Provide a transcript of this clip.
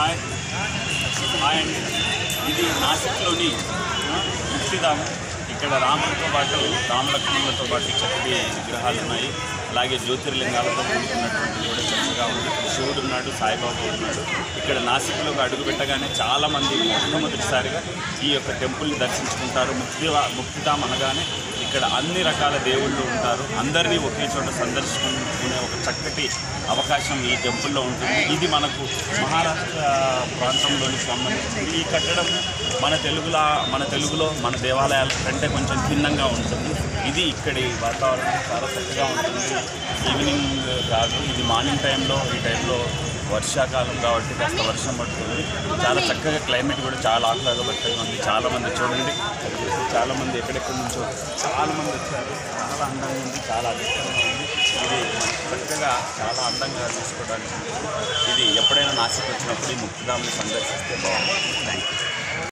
Hi hi అండి ఇది నాసిక్లోని ఆ, ముక్తిధామం ఇక్కడ రాములతో పాటు రామలక్ష్మణులతో పాటు చక్కటి విగ్రహాలు ఉన్నాయి అలాగే జ్యోతిర్లింగాలతో కూడుకున్నటువంటి కూడా చక్కగా ఉంది శివుడు ఉన్నాడు సాయిబాబా ఉన్నాడు ఇక్కడ నాసిక్లోకి అడుగు పెట్టగానే చాలామంది మొట్టమొదటిసారిగా ఈ యొక్క టెంపుల్ని దర్శించుకుంటారు ముక్తి ముక్తిధామ్ అనగానే ఇక్కడ అన్ని రకాల దేవుళ్ళు ఉంటారు అందరినీ ఒకే చోట సందర్శించుకునే ఒక చక్కటి అవకాశం ఈ టెంపుల్లో ఉంటుంది ఇది మనకు మహారాష్ట్ర ప్రాంతంలోని సంబంధించింది ఈ కట్టడం మన తెలుగులా మన తెలుగులో మన దేవాలయాల కంటే కొంచెం భిన్నంగా ఉంటుంది ఇది ఇక్కడి వాతావరణం చాలా చక్కగా ఉంటుంది ఈవినింగ్ కాదు ఇది మార్నింగ్ టైంలో ఈ టైంలో వర్షాకాలం కాబట్టి కాస్త వర్షం పడుతుంది చాలా చక్కగా క్లైమేట్ కూడా చాలా ఆహ్లాదభరితంగా ఉంది చాలా మంది చూడండి చాలా మంది ఎక్కడెక్కడి నుంచో చాలా మంది వచ్చారు చాలా అందంగా ఉంది చాలా అద్భుతంగా ఉంది ఇది చక్కగా చాలా అందంగా చూసుకోవడానికి ఉంటుంది. ఇది ఎప్పుడైనా నాసిక్ వచ్చినప్పుడు ఈ ముక్తిధామ్ని సందర్శిస్తే బాగుంటుంది